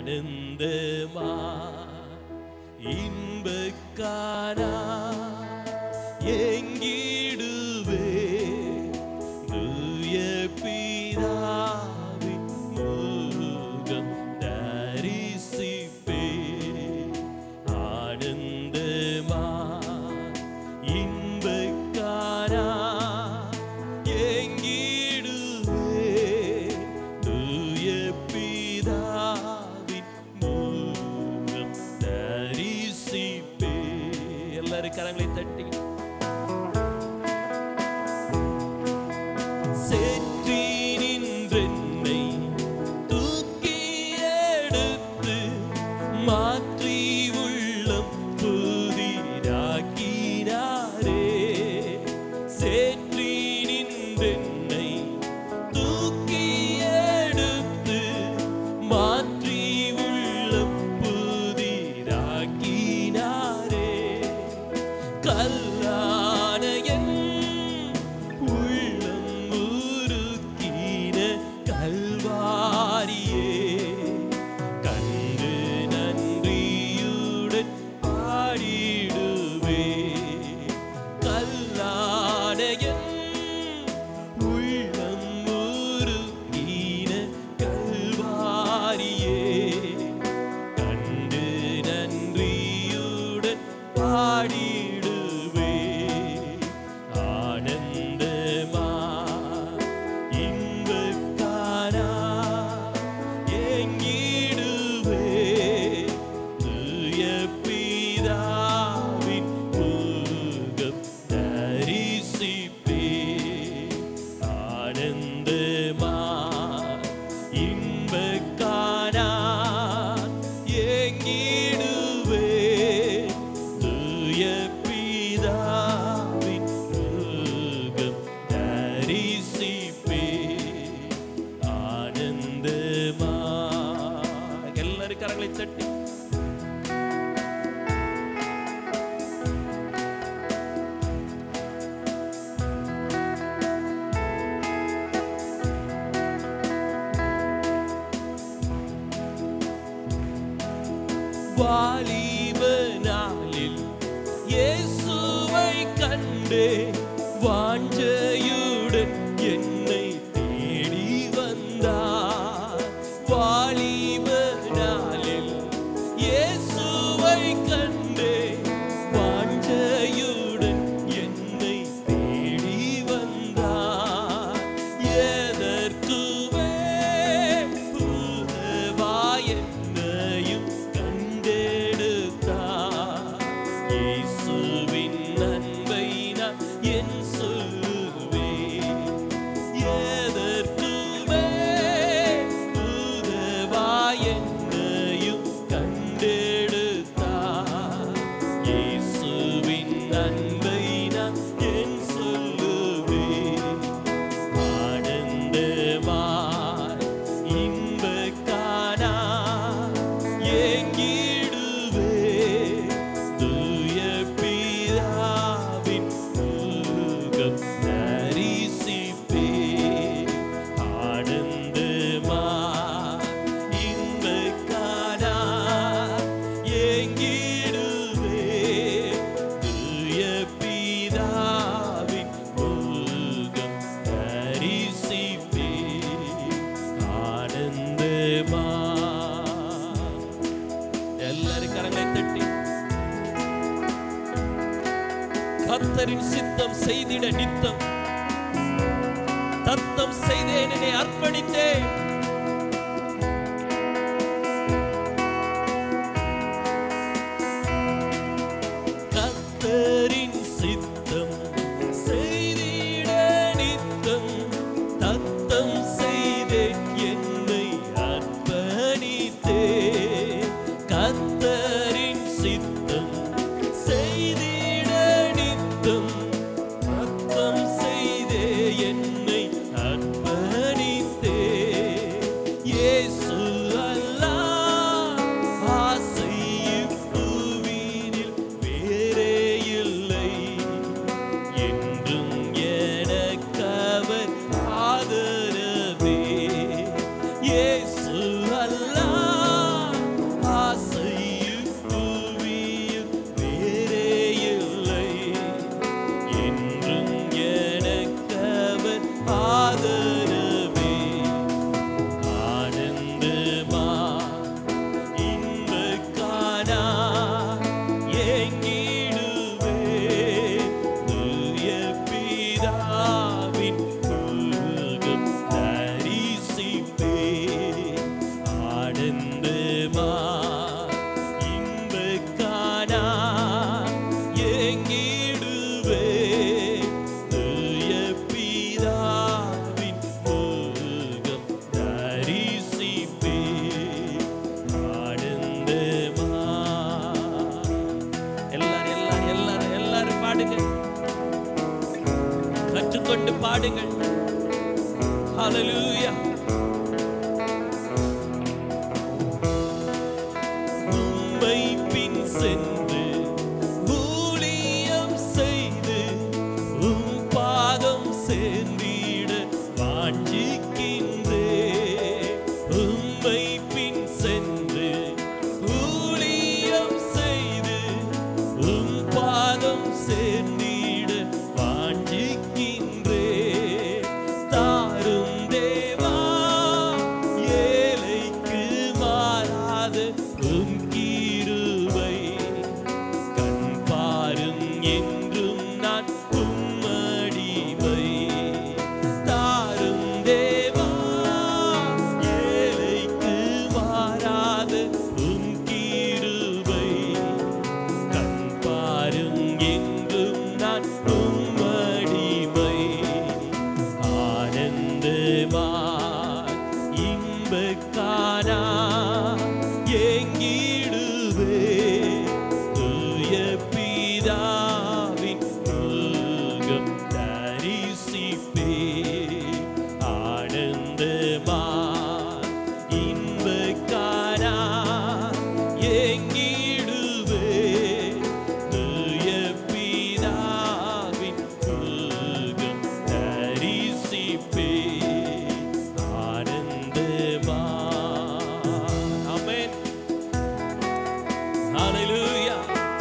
ஆனந்தமா இன்பக்கானா எங்கிடுவே தூய பிதாவின் முகம் தரிசிப்பே ஆனந்தமா இன்பக்கானா எங்கிடுவே தூய பிதாவின் முகம் தரிசிப்பே எல்லாரும் கரங்களை தட்டி சேற்றி நின்றென்னை தூக்கி எடுத்து மாற்றி உள்ளம் புதிராக்கினாரே சேற்றி நின்றென்னை தூக்கி எடுத்து மாற்றி உள்ளம் புதிராக்கினாரே கல்லான என் உள்ளம் உருக்கின கல்வாரியே கண்டு நன்றியுடன் பாடிடுவே கல்லான என் உள்ளம் உருக்கின கல்வாரியே கண்டு நன்றியுடன் பாடிடுவே ஆனந்தமா இன்பக்கானா எங்கிடுவே தூய பிதாவின் முகம் தரிசிப்பே ஆனந்தமா இன்பக்கானா எங்கிடுவே தூய பிதாவின் முகம் தரிசிப்பே ஆனந்தமா எல்லாரும் கரங்களை தட்டி வாலிப நாளில் இயேசுவை கண்டே வாஞ்சையுடன் என்னை தேடி வந்தார் வாலிப நாளில் இயேசுவை கண்டே வாஞ்சையுடன் என்னை தேடி வந்தார் எதற்குவே உதவாய் என்னையும் கண்டெடுத்தார் இயேசுவின் அன்பை நான் என் சொல்வேன் எதற்குமே உதவாய் என்னையும் கண்டெடுத்தார் இயேசுவின் அன்பை நான் என் சொல்லுவேன் ஆனந்தமாய் இன்பக்கானா எங்கிடுவே தூய பிதாவின் முகம் தரிசிப்பே ஆனந்தமாய் இன்பக்கானா எங்கிடுவே தூய பிதாவின் முகம் தரிசிப்பே ஆனந்தமா எல்லாரும் கரங்களை தட்டி கர்த்தரின் சித்தம் செய்திட நித்தம் தத்தம் செய்தேன் என்னை அர்ப்பணித்தேன் கர்த்தரின் சித்தம் செய்திட நித்தம் தத்தம் செய்தே என்னை அர்ப்பணித்தே கர்த்தரின் சித்தம் செய்திட நித்தம் தத்தம் செய்தே என்னை அர்ப்பணித்தே பாடுங்கள் ஹalleluya உம்மை பின் சென்று ஊழியம் செய்து உம் பாதம் சேர்ந்திட வாஞ்சிக்கின்றே உம்மை பின் சென்று ஊழியம் செய்து உம் பாதம் சேர்ந்திட வாஞ்சிக்கின்றே தாரும் தேவா ஏழைக்கு மாறாத உம் கிருபை கண் பாரும் என்றும் நான் உம்மடிமை தாரும் தேவா ஏழைக்கு மாறாத உம் கிருபை கண் பாரும் என்றும் நான் உம்மடிமை ஆனந்தமாய் இன்பக்கானா எங்கிடுவே தூய பிதாவின் முகம் தரிசிப்பே ஆனந்தமாய் இன்பக்கானா எங்கிடுவே தூய பிதாவின் முகம் தரிசிப்பே ஆனந்தமா ஆமென் ஹalleluya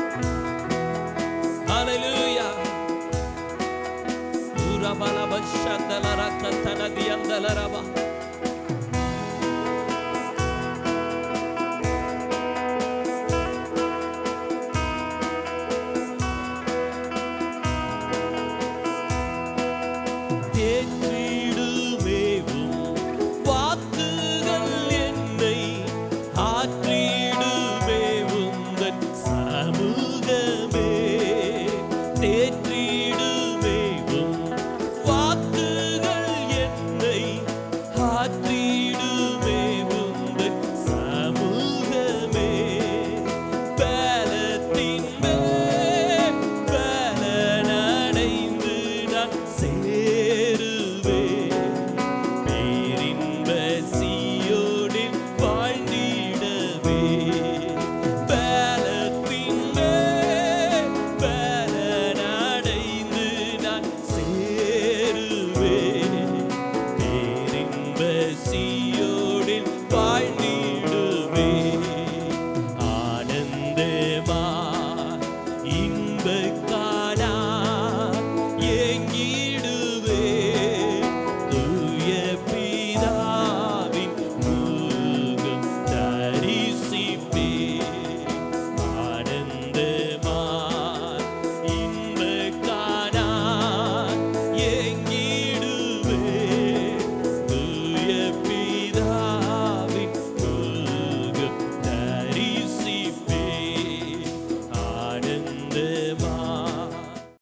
ஹalleluya உரபலப சந்தலரக்கத்தனதியந்தலரபா தேற்றிடுமேவும் வாக்குகள் என்னை ஆற்றி